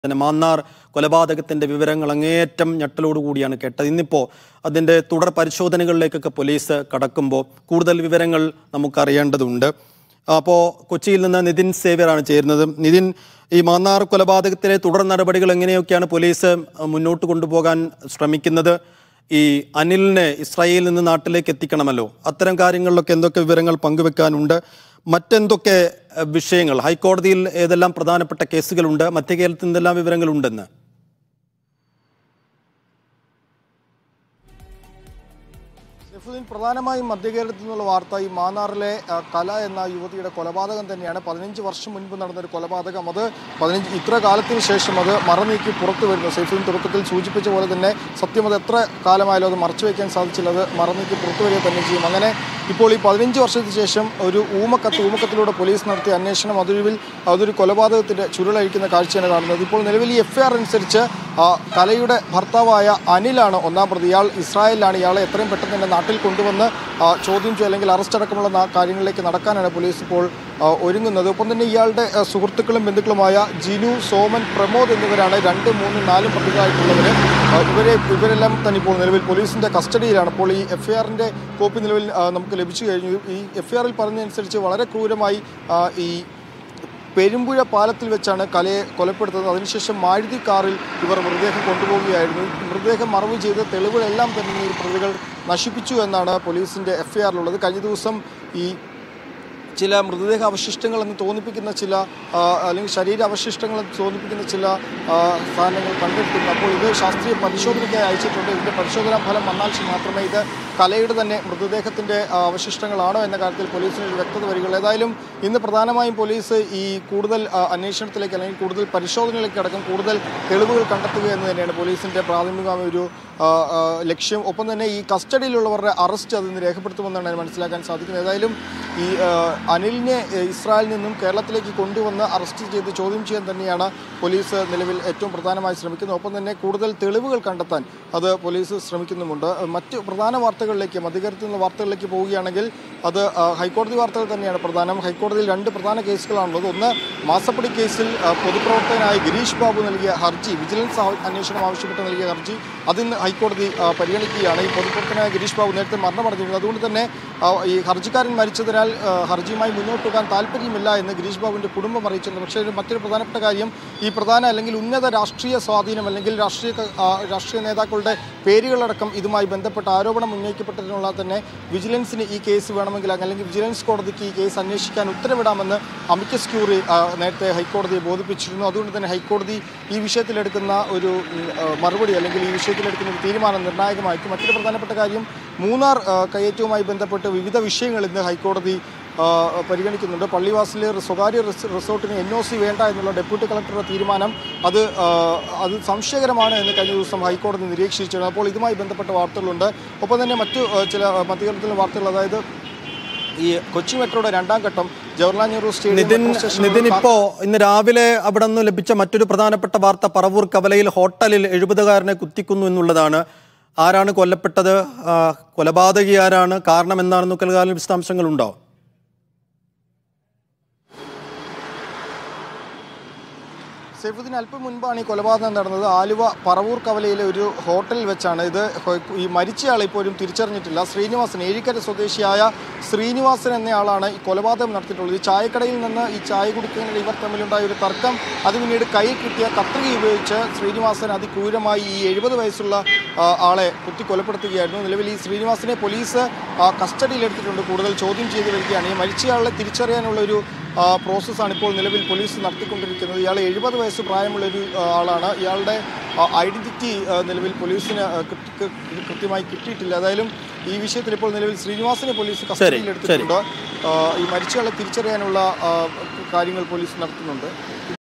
തന്നെ മാന്നാർ കൊലപാതകത്തിന്റെ വിവരങ്ങൾ അങ്ങേയറ്റം ഞെട്ടലോടുകൂടിയാണ് കേട്ടത് ഇന്നിപ്പോൾ അതിന്റെ തുടർ പരിശോധനകളിലേക്കൊക്കെ പോലീസ് കടക്കുമ്പോൾ കൂടുതൽ വിവരങ്ങൾ നമുക്കറിയേണ്ടതുണ്ട് അപ്പോൾ കൊച്ചിയിൽ നിന്ന് നിതിൻ സേവ്യറാണ് ചേരുന്നത് നിതിൻ ഈ മാന്നാർ കൊലപാതകത്തിലെ തുടർ നടപടികൾ എങ്ങനെയൊക്കെയാണ് പോലീസ് മുന്നോട്ട് കൊണ്ടുപോകാൻ ശ്രമിക്കുന്നത് ഈ അനിലിനെ ഇസ്രായേലിൽ നിന്ന് നാട്ടിലേക്ക് എത്തിക്കണമല്ലോ അത്തരം കാര്യങ്ങളിലൊക്കെ എന്തൊക്കെ വിവരങ്ങൾ പങ്കുവെക്കാനുണ്ട് മറ്റെന്തൊക്കെ അഹ്, വിഷയങ്ങൾ ഹൈക്കോടതിയിൽ ഏതെല്ലാം പ്രധാനപ്പെട്ട കേസുകളുണ്ട് മധ്യ കേരളത്തിൽ എന്തെല്ലാം വിവരങ്ങളുണ്ടെന്ന് ഷെഫുദ്ദീൻ പ്രധാനമായും മധ്യകേരളത്തിൽ നിന്നുള്ള വാർത്ത ഈ മാന്നാറിലെ ആ, കല എന്ന യുവതിയുടെ കൊലപാതകം തന്നെയാണ് പതിനഞ്ച് വർഷം മുൻപ് നടന്നൊരു കൊലപാതകം അത് പതിനഞ്ച് ഇത്ര കാലത്തിന് ശേഷം അത് മറനീക്കി പുറത്തു വരുന്നു സൈഫുദ്ദീൻ തുടക്കത്തിൽ സൂചിപ്പിച്ച പോലെ തന്നെ സത്യം അത് എത്ര കാലമായാലും അത് മറച്ചു വയ്ക്കാൻ സാധിച്ചില്ല അത് മറനീക്കി പുറത്തു വരിക തന്നെ ചെയ്യും അങ്ങനെ ഇപ്പോൾ ഈ പതിനഞ്ച് വർഷത്തിന് ശേഷം ഒരു ഊമക്കത്ത് ഊമക്കത്തിലൂടെ പോലീസ് നടത്തിയ അന്വേഷണം അതൊരുവിൽ അതൊരു കൊലപാതകത്തിന്റെ ചുരുളഴിക്കുന്ന കാഴ്ചയാണ് കാണുന്നത് ഇപ്പോൾ നിലവിൽ ഈ എഫ് അനുസരിച്ച് ആ, കലയുടെ ഭർത്താവായ അനിലാണ് ഒന്നാം പ്രതി ഇയാൾ ഇസ്രായേലിലാണ് ഇയാളെ എത്രയും പെട്ടെന്ന് തന്നെ നാട്ടിൽ കൊണ്ടുവന്ന് ആ, ചോദ്യം ചെയ്യുക അല്ലെങ്കിൽ അറസ്റ്റ് അടക്കമുള്ള നാ- കാര്യങ്ങളിലേക്ക് നടക്കാനാണ് പോലീസ് ഇപ്പോൾ ആ, ഒരുങ്ങുന്നത് ഒപ്പം തന്നെ ഇയാളുടെ ആ, സുഹൃത്തുക്കളും ബന്ധുക്കളുമായ ജിനു സോമൻ പ്രമോദ് എന്നിവരാണ് രണ്ട് മൂന്നും നാലും പ്രതികളായിട്ടുള്ളവർ ഇവരെ ഇവരെല്ലാം തന്നെ ഇപ്പോൾ നിലവിൽ പോലീസിന്റെ കസ്റ്റഡിയിലാണ് അപ്പോൾ ഈ എഫ് ഐ ആറിന്റെ കോപ്പി നിലവിൽ ആ, നമുക്ക് ലഭിച്ചു കഴിഞ്ഞു ഈ എഫ് ഐ ആറിൽ പറഞ്ഞതനുസരിച്ച് വളരെ ക്രൂരമായി ആ, ഈ പെരുമ്പുഴ പാലത്തിൽ വെച്ചാണ് കലയെ കൊലപ്പെടുത്തുന്നത് അതിനുശേഷം മാരുതി കാറിൽ ഇവർ മൃതദേഹം കൊണ്ടുപോവുകയായിരുന്നു ഈ മൃതദേഹം മറവ് ചെയ്ത് തെളിവുകളെല്ലാം തന്നെ ഈ പ്രതികൾ നശിപ്പിച്ചു എന്നാണ് പോലീസിന്റെ എഫ് ഐ ആറിലുള്ളത് കഴിഞ്ഞ ദിവസം ഈ ചില മൃതദേഹ അവശിഷ്ടങ്ങൾ എന്ന് തോന്നിപ്പിക്കുന്ന ചില ആ, അല്ലെങ്കിൽ ശരീര അവശിഷ്ടങ്ങൾ എന്ന് തോന്നിപ്പിക്കുന്ന ചില ആ, സാധനങ്ങൾ കണ്ടെടുത്തിട്ടുണ്ട് അപ്പോൾ ഇത് ശാസ്ത്രീയ പരിശോധനയ്ക്കായി അയച്ചിട്ടുണ്ട് ഇതിന്റെ പരിശോധനാ ഫലം വന്നാൽ മാത്രമേ ഇത് കലയുടെ തന്നെ മൃതദേഹത്തിന്റെ ആ, അവശിഷ്ടങ്ങളാണോ എന്ന കാര്യത്തിൽ പോലീസിന് ഒരു വ്യക്തത വരികയുള്ളൂ ഏതായാലും ഇന്ന് പ്രധാനമായും പോലീസ് ഈ കൂടുതൽ ആ, അന്വേഷണത്തിലേക്ക് അല്ലെങ്കിൽ കൂടുതൽ പരിശോധനയിലേക്ക് അടക്കം കൂടുതൽ തെളിവുകൾ കണ്ടെത്തുക എന്ന് തന്നെയാണ് പോലീസിന്റെ പ്രാഥമികമായ ഒരു ആ, ആ, ലക്ഷ്യം ഒപ്പം തന്നെ ഈ കസ്റ്റഡിയിലുള്ളവരുടെ അറസ്റ്റ് അതിന് രേഖപ്പെടുത്തുമെന്നാണ് അതിന് മനസ്സിലാക്കാൻ സാധിക്കുന്നത് ഏതായാലും ഈ ആ, അനിലിനെ ഏ, ഇസ്രായേലിൽ നിന്നും കേരളത്തിലേക്ക് കൊണ്ടുവന്ന് അറസ്റ്റ് ചെയ്ത് ചോദ്യം ചെയ്യാൻ തന്നെയാണ് പോലീസ് നിലവിൽ ഏറ്റവും പ്രധാനമായി ശ്രമിക്കുന്നത് ഒപ്പം തന്നെ കൂടുതൽ തെളിവുകൾ കണ്ടെത്താൻ അത് പോലീസ് ശ്രമിക്കുന്നുമുണ്ട് മറ്റ് പ്രധാന വാർത്തകളിലേക്ക് മധ്യകരത്തിൽ നിന്ന് വാർത്തകളിലേക്ക് പോവുകയാണെങ്കിൽ അത് ആ, ഹൈക്കോടതി വാർത്തകൾ തന്നെയാണ് പ്രധാനം ഹൈക്കോടതിയിൽ രണ്ട് പ്രധാന കേസുകളാണുള്ളത് ഒന്ന് മാസപ്പടി കേസിൽ ആ, പൊതുപ്രവർത്തകനായ ഗിരീഷ് ബാബു നൽകിയ ഹർജി വിജിലൻസ് ആ- അന്വേഷണം ആവശ്യപ്പെട്ട് നൽകിയ ഹർജി അതിന്ന് ഹൈക്കോടതി ആ, പരിഗണിക്കുകയാണ് ഈ പൊതുപ്രവർത്തകനായ ഗിരീഷ് ബാബു നേരത്തെ മരണമടഞ്ഞിരുന്നു അതുകൊണ്ട് തന്നെ ആ, ഈ ഹർജിക്കാരൻ മരിച്ചതിനാൽ ആ, ഹർജിയുമായി മുന്നോട്ട് പോകാൻ താല്പര്യമില്ല എന്ന് ഗിരീഷ് ബാബുവിന്റെ കുടുംബം അറിയിച്ചിരുന്നു പക്ഷേ ഒരു മറ്റൊരു പ്രധാനപ്പെട്ട കാര്യം ഈ പ്രധാന അല്ലെങ്കിൽ ഉന്നത രാഷ്ട്രീയ സ്വാധീനം അല്ലെങ്കിൽ രാഷ്ട്രീയ ക- ആ, രാഷ്ട്രീയ നേതാക്കളുടെ പേരുകളടക്കം ഇതുമായി ബന്ധപ്പെട്ട ആരോപണം ഉന്നയിക്കപ്പെട്ടതിനുള്ള തന്നെ വിജിലൻസിന് ഈ കേസ് വേണമെങ്കിൽ അല്ലെങ്കിൽ വിജിലൻസ് കോടതിക്ക് ഈ കേസ് അന്വേഷിക്കാൻ ഉത്തരവിടാമെന്ന് അമിക്കസ് ക്യൂറി ആ, നേരത്തെ ഹൈക്കോടതിയെ ബോധിപ്പിച്ചിരുന്നു അതുകൊണ്ട് തന്നെ ഹൈക്കോടതി ഈ വിഷയത്തിലെടുക്കുന്ന ഒരു ഉം, ആ, മറുപടി അല്ലെങ്കിൽ ഈ വിഷയത്തിലെടുക്കുന്ന ഒരു തീരുമാനം നിർണായകമായിരിക്കും മറ്റൊരു പ്രധാനപ്പെട്ട കാര്യം മൂന്നാർ ആ, കയ്യേറ്റവുമായി ബന്ധപ്പെട്ട് വിവിധ വിഷയങ്ങൾ ഇന്ന് ഹൈക്കോടതി ആ, പരിഗണിക്കുന്നുണ്ട് പള്ളിവാസിലെ ഒരു സ്വകാര്യ റിസ് റിസോർട്ടിന് എൻ ഒ സി വേണ്ട എന്നുള്ള ഡെപ്യൂട്ടി കളക്ടറുടെ തീരുമാനം അത് ആ, അത് സംശയകരമാണ് എന്ന് കഴിഞ്ഞ ദിവസം ഹൈക്കോടതി നിരീക്ഷിച്ചിരുന്നു അപ്പോൾ ഇതുമായി ബന്ധപ്പെട്ട വാർത്തകളുണ്ട് ഒപ്പം തന്നെ മറ്റു ആ, ചില മധ്യകരത്തിലെ വാർത്തകൾ അതായത് ഈ കൊച്ചി മെട്രോയുടെ രണ്ടാം ഘട്ടം ജവഹർലാൽ നെഹ്റു സ്റ്റേഡിയം നിതിൻ മെട്രോ സ്റ്റേഷനിൽ നിതിൻ ഇപ്പോ ഇന്ന് രാവിലെ അവിടെ നിന്ന് ലഭിച്ച മറ്റൊരു പ്രധാനപ്പെട്ട വാർത്ത പറവൂർ കവലയിൽ ഹോട്ടലിൽ എഴുപതുകാരനെ കുത്തിക്കുന്നു എന്നുള്ളതാണ് ആരാണ് കൊല്ലപ്പെട്ടത് ആ, കൊലപാതകി ആരാണ് കാരണം എന്താണെന്നൊക്കെ കാര്യം വിശദാംശങ്ങളുണ്ടോ സൈഫുദ്ദീൻ അല്പം മുൻപാണ് ഈ കൊലപാതകം നടന്നത് ആലുവ പറവൂർ കവലയിലെ ഒരു ഹോട്ടലിൽ വെച്ചാണ് ഇത് ഹോ- ഈ മരിച്ചയാളെ ഇപ്പോഴും തിരിച്ചറിഞ്ഞിട്ടില്ല ശ്രീനിവാസൻ ഏഴിക്കര സ്വദേശിയായ ശ്രീനിവാസൻ എന്നയാളാണ് ഈ കൊലപാതകം നടത്തിയിട്ടുള്ളത് ഈ ചായക്കടയിൽ നിന്ന് ഈ ചായ കുടിക്കുന്നതിൽ ഇവർ തമ്മിലുണ്ടായ ഒരു തർക്കം അത് പിന്നീട് കൈ കിട്ടിയ കത്രിക ഉപയോഗിച്ച് ശ്രീനിവാസൻ അതിക്രൂരമായി ഈ എഴുപത് വയസ്സുള്ള ആ, ആളെ കുത്തി കൊലപ്പെടുത്തുകയായിരുന്നു നിലവിൽ ഈ ശ്രീനിവാസനെ പോലീസ് ആ, കസ്റ്റഡിയിലെടുത്തിട്ടുണ്ട് കൂടുതൽ ചോദ്യം ചെയ്ത് വരികയാണ് ഈ മരിച്ചയാളെ തിരിച്ചറിയാനുള്ള ഒരു ആ, പ്രോസസ്സാണ് ഇപ്പോൾ നിലവിൽ പോലീസ് നടത്തിക്കൊണ്ടിരിക്കുന്നത് ഇയാൾ എഴുപത് വയസ്സ് പ്രായമുള്ള ഒരു ആ, ആളാണ് ഇയാളുടെ ആ, ഐഡന്റിറ്റി ആ, നിലവിൽ പോലീസിന് ആ, കൃത്യ- കൃ- കൃത്യമായി കിട്ടിയിട്ടില്ല ഏതായാലും ഈ വിഷയത്തിൽ ഇപ്പോൾ നിലവിൽ ശ്രീനിവാസിനെ പോലീസ് കസ്റ്റഡിയിൽ എടുത്തിട്ടുണ്ട് ആ, ഈ മരിച്ചയാളെ തിരിച്ചറിയാനുള്ള ആ, കാര്യങ്ങൾ പോലീസ് നടത്തുന്നുണ്ട്